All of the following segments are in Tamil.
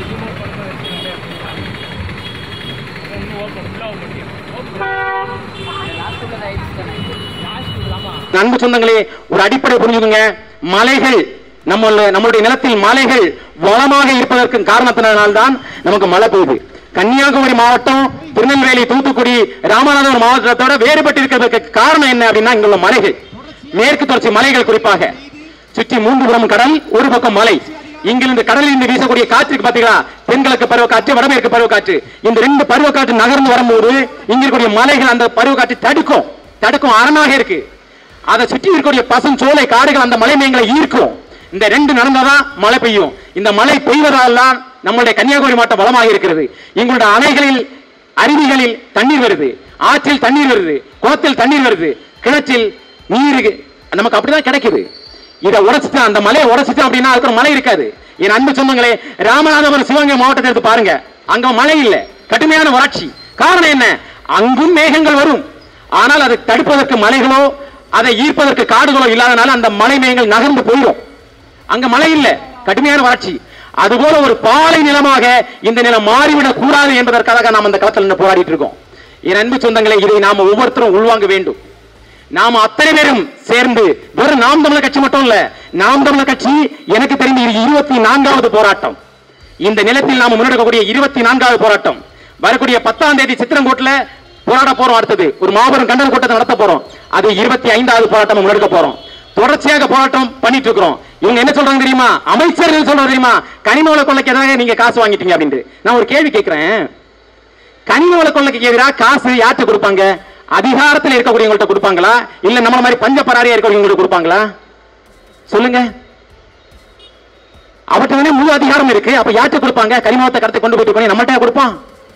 அன்பு சொந்தங்களே ஒரு அடிப்படை புரிஞ்சுக்கோங்க மலைகள் நம்ம நம்மளுடைய நிலத்தில் மலைகள் வளமாக இருப்பதற்கு காரணத்தினால்தான் நமக்கு மழை பெய்யுது கன்னியாகுமரி மாவட்டம் திருநெல்வேலி தூத்துக்குடி ராமநாதபுரம் மாவட்டத்தோட வேறுபட்டு இருக்கிறதுக்கு காரணம் என்ன அப்படின்னா இங்குள்ள மலைகள் மேற்கு தொடர்ச்சி மலைகள் குறிப்பாக சுற்றி மூன்று புறம் கடல் ஒரு பக்கம் மலை இங்கிருந்து கடலில் இருந்து வீசக்கூடிய காற்றுக்கு பாத்தீங்களா தென்கிழக்கு பருவக்காற்று வடமேற்கு பருவக்காற்று இந்த ரெண்டு பருவக்காற்று நகர்ந்து வரும்போது இங்க இருக்கக்கூடிய மலைகள் அந்த பருவக்காற்று தடுக்கும் தடுக்கும் அரணாக இருக்கு அதை சுற்றி இருக்கக்கூடிய பசும் சோலை காடுகள் அந்த மலை மேகங்களை ஈர்க்கும் இந்த ரெண்டு நடந்தாதான் மழை பெய்யும் இந்த மழை பெய்வதால் தான் நம்மளுடைய கன்னியாகுமரி மாவட்டம் வளமாக இருக்கிறது எங்களுடைய அணைகளில் அருவிகளில் தண்ணீர் வருது ஆற்றில் தண்ணீர் வருது குளத்தில் தண்ணீர் வருது கிணற்றில் நீர் நமக்கு அப்படிதான் கிடைக்குது இதை உடைச்சிட்டு அந்த மலையை உடைச்சிட்டு அப்படின்னா அதுக்கு ஒரு மலை இருக்காது என் அன்பு சொந்தங்களே ராமநாதபுரம் சிவகங்கை மாவட்டத்தை எடுத்து பாருங்க அங்க மழை இல்ல கடுமையான வறட்சி காரணம் என்ன அங்கும் மேகங்கள் வரும் ஆனால் அதை தடுப்பதற்கு மலைகளோ அதை ஈர்ப்பதற்கு காடுகளோ இல்லாதனால அந்த மலை மேகங்கள் நகர்ந்து போயிடும் அங்க மழை இல்ல கடுமையான வறட்சி அதுபோல ஒரு பாலை நிலமாக இந்த நிலம் மாறிவிடக் கூடாது என்பதற்காக நாம் அந்த களத்தில் நின்று போராடிட்டு இருக்கோம் என் அன்பு சொந்தங்களே இதை நாம ஒவ்வொருத்தரும் உள்வாங்க வேண்டும் நாம அத்தனை பேரும் சேர்ந்து வெறும் நாம் தமிழர் கட்சி மட்டும் இல்ல நாம் தமிழர் கட்சி எனக்கு தெரிந்து இது இருபத்தி நான்காவது போராட்டம் இந்த நிலத்தில் நாம முன்னெடுக்கக்கூடிய இருபத்தி நான்காவது போராட்டம் வரக்கூடிய பத்தாம் தேதி சித்திரங்கோட்டில் போராட போறோம் அடுத்தது ஒரு மாபெரும் கண்டன கூட்டத்தை நடத்த போறோம் அது இருபத்தி ஐந்தாவது போராட்டம் முன்னெடுக்க போறோம் தொடர்ச்சியாக போராட்டம் பண்ணிட்டு இருக்கிறோம் இவங்க என்ன சொல்றாங்க தெரியுமா அமைச்சர் என்ன சொல்றாங்க தெரியுமா கனிம வள கொள்ளைக்கு எதிராக நீங்க காசு வாங்கிட்டீங்க அப்படின்ட்டு நான் ஒரு கேள்வி கேட்கிறேன் கனிம வள கொள்ளைக்கு எதிராக காசு யார்கிட்ட கொடுப்பாங்க அதிகாரத்தில் இருக்கக்கூடியவங்கள்ட்ட கொடுப்பாங்களா இல்ல நம்மள மாதிரி பஞ்ச பராரியா இருக்கக்கூடியவங்கள்ட்ட கொடுப்பாங்களா சொல்லுங்க அவர்கிட்ட தானே முழு அதிகாரம் இருக்கு அப்ப யார்கிட்ட கொடுப்பாங்க கனிமவத்தை கடத்தி கொண்டு போயிட்டு போய் நம்மள்ட்ட கொடுப்பான்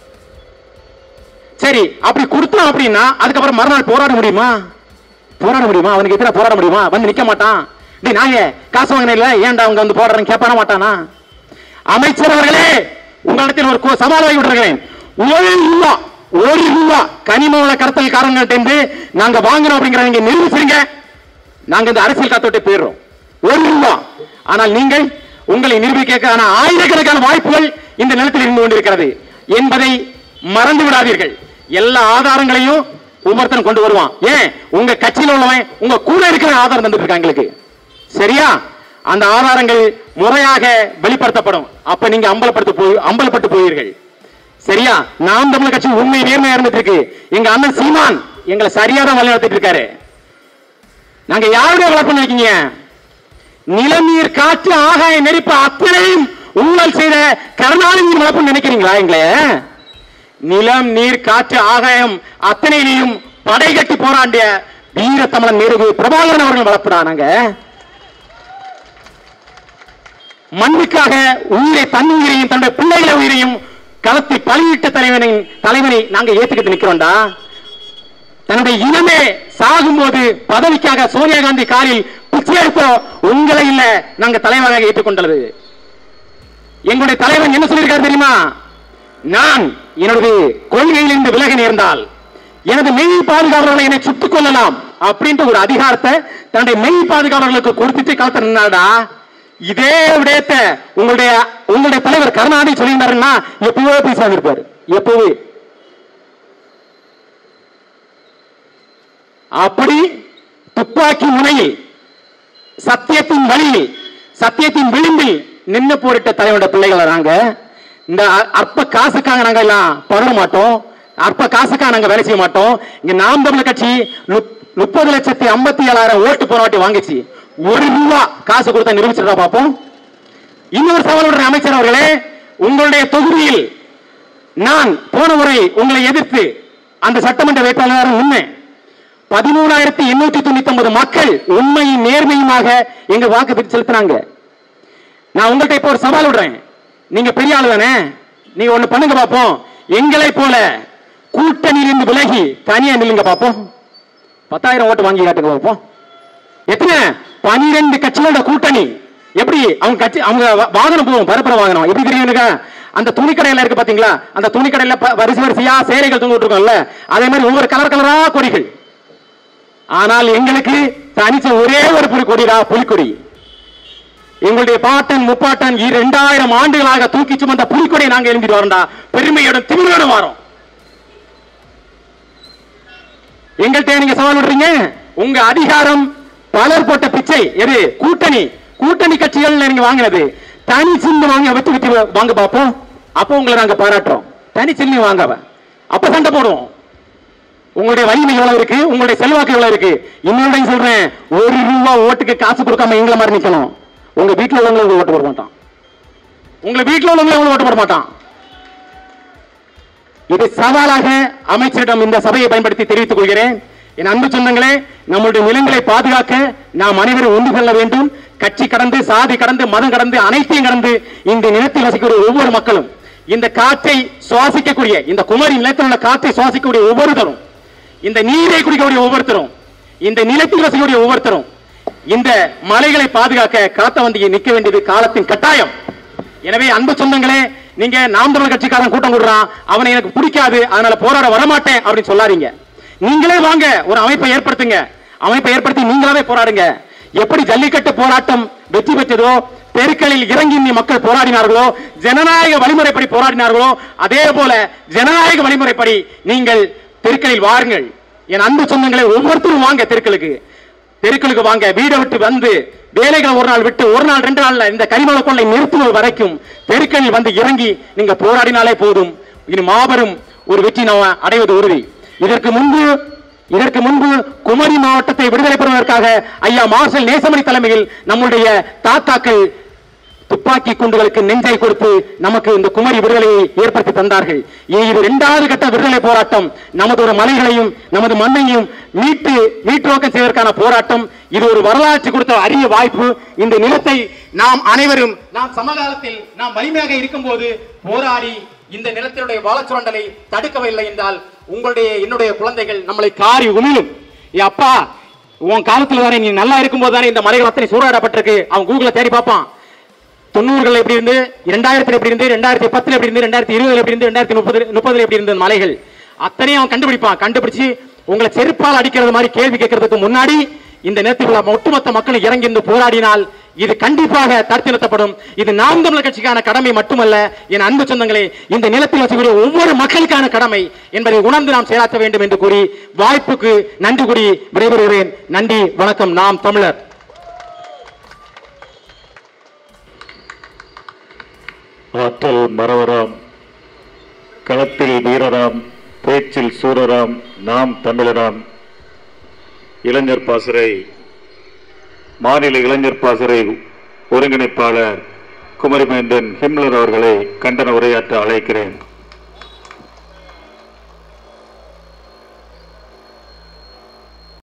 சரி அப்படி கொடுத்தோம் அப்படின்னா அதுக்கப்புறம் மறுநாள் போராட முடியுமா போராட முடியுமா அவனுக்கு எதிராக போராட முடியுமா வந்து நிக்க மாட்டான் டேய் நாங்க காசு வாங்கினீங்களா ஏன்டா அவங்க வந்து போராடுறேன் கேட்பான மாட்டானா அமைச்சர் அவர்களே உங்களிடத்தில் ஒரு கு- சவால் வாங்கி விடுறேன் ஒரு ரூபா ஒரு ரூபா கனிம வள கடத்தல் காரங்கள்ட்ட நாங்க வாங்குறோம் அப்படிங்கிற நீங்க நிரூபிச்சிருங்க நாங்க இந்த அரசியல் காத்தோட்டை போயிடுறோம் ஒரு ரூபா ஆனால் நீங்கள் உங்களை நிரூபிக்க ஆயிரக்கணக்கான வாய்ப்புகள் இந்த நிலத்தில் இருந்து கொண்டிருக்கிறது என்பதை மறந்து விடாதீர்கள் எல்லா ஆதாரங்களையும் ஒவ்வொருத்தரும் கொண்டு வருவான் ஏன் உங்க கட்சியில் உள்ளவன் உங்க கூட இருக்கிற ஆதாரம் தந்துட்டு இருக்கான் எங்களுக்கு சரியா அந்த ஆதாரங்கள் முறையாக வெளிப்படுத்தப்படும் அப்ப நீங்க அம்பலப்படுத்த போய் அம்பலப்பட்டு போவீர்கள் சரியா நாம் தமிழர் கட்சி உண்மை நேர்மையா இருந்துட்டு இருக்கு எங்க அண்ணன் சீமான் எங்களை சரியா தான் வழிநடத்திட்டு இருக்காரு நாங்க யாருடைய வளர்ப்பு நினைக்கீங்க நிலநீர் காற்று ஆகாய நெருப்பு அத்தனையும் ஊழல் செய்த கருணாநிதி வளர்ப்பு நினைக்கிறீங்களா எங்களை நிலம் நீர் காற்று ஆகாயம் அத்தனையிலையும் படை கட்டி போராண்டிய வீர தமிழன் மேருகு பிரபாகரன் அவர்கள் வளர்ப்புடா நாங்க மண்ணுக்காக உயிரை தன் உயிரையும் தன்னுடைய பிள்ளைகளை உயிரையும் களத்தில் பலியிட்ட தலைவனின் தலைவனை நாங்க ஏத்துக்கிட்டு நிக்கிறோம்டா தன்னுடைய இனமே சாகும்போது பதவிக்காக சோனியா காந்தி காலில் பிச்சை எடுப்போம் உங்களை இல்ல நாங்க தலைவராக ஏற்றுக்கொண்டது எங்களுடைய தலைவன் என்ன சொல்லியிருக்காரு தெரியுமா நான் எனது கொள்கையிலிருந்து விலக நேர்ந்தால் எனது மெய் பாதுகாவலர்களை என்னை சுட்டுக் கொள்ளலாம் அப்படின்ற ஒரு அதிகாரத்தை தன்னுடைய மெய் பாதுகாவலர்களுக்கு கொடுத்துட்டு காலத்த நின்னாடா இதே விடயத்தை உங்களுடைய உங்களுடைய தலைவர் கருணாநிதி சொல்லியிருந்தாருன்னா எப்பவோ போய் சேர்ந்திருப்பாரு எப்பவே அப்படி துப்பாக்கி முனையில் சத்தியத்தின் வழியில் சத்தியத்தின் விளிம்பில் நின்னு போரிட்ட தலைவரோட பிள்ளைகளை நாங்க இந்த அ- அற்ப காசுக்காக நாங்க எல்லாம் பதற மாட்டோம் அற்ப காசுக்காக நாங்க வேலை செய்ய மாட்டோம் இங்க நாம் தமிழர் கட்சி முப்- முப்பது லட்சத்தி ஐம்பத்தி ஏழாயிரம் ஓட்டு போராட்டி வாங்கிச்சு ஒரு ரூபா காசு கொடுத்தா நிரூபிச்சிருக்கா பார்ப்போம் இன்னொரு சவால் விடுற அமைச்சர் அவர்களே உங்களுடைய தொகுதியில் நான் போன முறை உங்களை எதிர்த்து அந்த சட்டமன்ற வேட்பாளர் உண்மை பதிமூணாயிரத்தி எண்ணூத்தி தொண்ணூத்தி ஒன்பது மக்கள் உண்மையும் நேர்மையுமாக எங்க வாக்கு பிரித்து செலுத்தினாங்க நான் உங்கள்ட்ட இப்போ ஒரு சவால் விடுறேன் நீங்க பெரிய ஆளு தானே நீங்க ஒண்ணு பண்ணுங்க பாப்போம் எங்களை போல கூட்டணியிலிருந்து விலகி தனியா நில்லுங்க பாப்போம் பத்தாயிரம் ஓட்டு வாங்கி காட்டுங்க பாப்போம் எத்தனை பனிரெண்டு கட்சிகளோட கூட்டணி எப்படி அவங்க கட்சி அவங்க வா- வாகனம் போகும் பரப்புற வாகனம் எப்படி தெரியும் எனக்கு? அந்த துணிக்கடையில இருக்கு பாத்தீங்களா அந்த துணிக்கடையில ப- வரிசை வரிசையா சேலைகள் தொங்கிட்டு இருக்கோம்ல அதே மாதிரி ஒவ்வொரு கலர் கலரா கொடிகள் ஆனால் எங்களுக்கு தனிச்ச ஒரே ஒரு புலி கொடிடா புலிக்கொடி எங்களுடைய பாட்டன் முப்பாட்டன் இரண்டாயிரம் ஆண்டுகளாக தூக்கி சுமந்த புலிக்கொடை நாங்க எழுந்திட்டு வரோம்டா பெருமையோட திமிரோட வரோம் எங்கள்கிட்ட நீங்க சவால் விடுறீங்க உங்க அதிகாரம் பலர் போட்ட பிச்சை எது கூட்டணி கூட்டணி கட்சிகள் நீங்க வாங்கினது தனி சின்ன வாங்கி விட்டு விட்டு வாங்க பார்ப்போம் அப்போ உங்களை நாங்க பாராட்டுறோம் தனி சின்ன வாங்க அப்ப சண்டை போடுவோம் உங்களுடைய வலிமை எவ்வளவு இருக்கு உங்களுடைய செல்வாக்கு எவ்வளவு இருக்கு இன்னொரு சொல்றேன் ஒரு ரூபா ஓட்டுக்கு காசு கொடுக்காம எங்களை மாதிரி நிக்கணும் உங்க வீட்டுல உள்ளவங்களுக்கு ஓட்டு போட மாட்டான் உங்க வீட்டுல உள்ளவங்களுக்கு ஓட்டு போட மாட்டான் இது சவாலாக அமைச்சரிடம் இந்த சபையை பயன்படுத்தி தெரிவித்துக் கொள்கிறேன் என் அன்பு சொந்தங்களே நம்முடைய நிலங்களை பாதுகாக்க நாம் அனைவரும் ஒன்று செல்ல வேண்டும் கட்சி கடந்து சாதி கடந்து மதம் கடந்து அனைத்தையும் கடந்து இந்த நிலத்தில் வசிக்கிற ஒவ்வொரு மக்களும் இந்த காற்றை சுவாசிக்கக்கூடிய இந்த குமரி நிலத்தில் உள்ள காற்றை சுவாசிக்கக்கூடிய ஒவ்வொருத்தரும் இந்த நீரை குடிக்கக்கூடிய ஒவ்வொருத்தரும் இந்த நிலத்தில் வசிக்கக்கூடிய ஒவ்வொருத்தரும் இந்த மலைகளை பாதுகாக்க காத்த வண்டியை நிற்க வேண்டியது காலத்தின் கட்டாயம் எனவே அன்பு சொந்தங்களே நீங்க நாம் தமிழர் கட்சிக்காரன் கூட்டம் கூடுறான் அவனை எனக்கு பிடிக்காது அதனால போராட வரமாட்டேன் அப்படின்னு சொல்லாதீங்க நீங்களே வாங்க ஒரு அமைப்பை ஏற்படுத்துங்க அமைப்பை ஏற்படுத்தி நீங்களாவே போராடுங்க எப்படி ஜல்லிக்கட்டு போராட்டம் வெற்றி பெற்றதோ தெருக்களில் இறங்கி இன்னி மக்கள் போராடினார்களோ ஜனநாயக வழிமுறைப்படி போராடினார்களோ அதே போல ஜனநாயக வழிமுறைப்படி நீங்கள் தெருக்களில் வாருங்கள் என் அன்பு சொந்தங்களை ஒவ்வொருத்தரும் வாங்க தெருக்களுக்கு தெருக்களுக்கு வாங்க வீடை விட்டு வந்து வேலைகளை ஒரு நாள் விட்டு ஒரு நாள் ரெண்டு நாள்ல இந்த கரிமல கொள்ளை நிறுத்துவது வரைக்கும் தெருக்களில் வந்து இறங்கி நீங்க போராடினாலே போதும் இனி மாபெரும் ஒரு வெற்றி நாம் அடைவது உறுதி இதற்கு முன்பு இதற்கு முன்பு குமரி மாவட்டத்தை விடுதலை பெறுவதற்காக ஐயா மார்ஷல் நேசமணி தலைமையில் நம்முடைய தாத்தாக்கள் துப்பாக்கி குண்டுகளுக்கு நெஞ்சை கொடுத்து நமக்கு இந்த குமரி விடுதலையை ஏற்படுத்தி தந்தார்கள் இனி இது இரண்டாவது கட்ட விடுதலை போராட்டம் நமது ஒரு மலைகளையும் நமது மண்ணையும் மீட்டு மீட்டோக்கம் செய்வதற்கான போராட்டம் இது ஒரு வரலாற்று கொடுத்த அரிய வாய்ப்பு இந்த நிலத்தை நாம் அனைவரும் நாம் சமகாலத்தில் நாம் வலிமையாக இருக்கும்போது போராடி இந்த நிலத்தினுடைய வாழச்சுரண்டலை தடுக்கவில்லை என்றால் உங்களுடைய என்னுடைய குழந்தைகள் நம்மளை காரி உமிழும் ஏ அப்பா உன் காலத்துல தானே நீ நல்லா இருக்கும்போது தானே இந்த மலைகள் அத்தனை சூறாடப்பட்டிருக்கு அவன் கூகுள தேடி பார்ப்பான் தொண்ணூறுகள் எப்படி இருந்து இரண்டாயிரத்துல எப்படி இருந்து ரெண்டாயிரத்தி பத்துல எப்படி இருந்து ரெண்டாயிரத்தி இருபதுல எப்படி இருந்து ரெண்டாயிரத்தி முப்பது முப்பதுல எப்படி இருந்த மலைகள் அத்தனையும் அவன் கண்டுபிடிப்பான் கண்டுபிடிச்சு உங்களை செருப்பால் அடிக்கிறது மாதிரி கேள்வி கேட்கறதுக்கு முன்னாடி இந்த நேரத்துக்குள்ள ஒட்டுமொத்த மக்களும் இறங்கி இருந்து போராடினால் இது கண்டிப்பாக தடுத்து நிறுத்தப்படும் இது நாம் தமிழர் கட்சிக்கான கடமை மட்டுமல்ல என் அன்பு சொந்தங்களே இந்த நிலத்தில் வசிக்கக்கூடிய ஒவ்வொரு மக்களுக்கான கடமை என்பதை உணர்ந்து நாம் செயலாற்ற வேண்டும் என்று கூறி வாய்ப்புக்கு நன்றி கூறி விடைபெறுகிறேன் நன்றி வணக்கம் நாம் தமிழர் ஆற்றல் மறவராம் களத்தில் வீரராம் பேச்சில் சூரராம் நாம் தமிழராம் இளைஞர் பாசறை மாநில இளைஞர் பாசறை ஒருங்கிணைப்பாளர் குமரிமேந்தன் ஹிம்லர் அவர்களை கண்டன உரையாற்ற அழைக்கிறேன்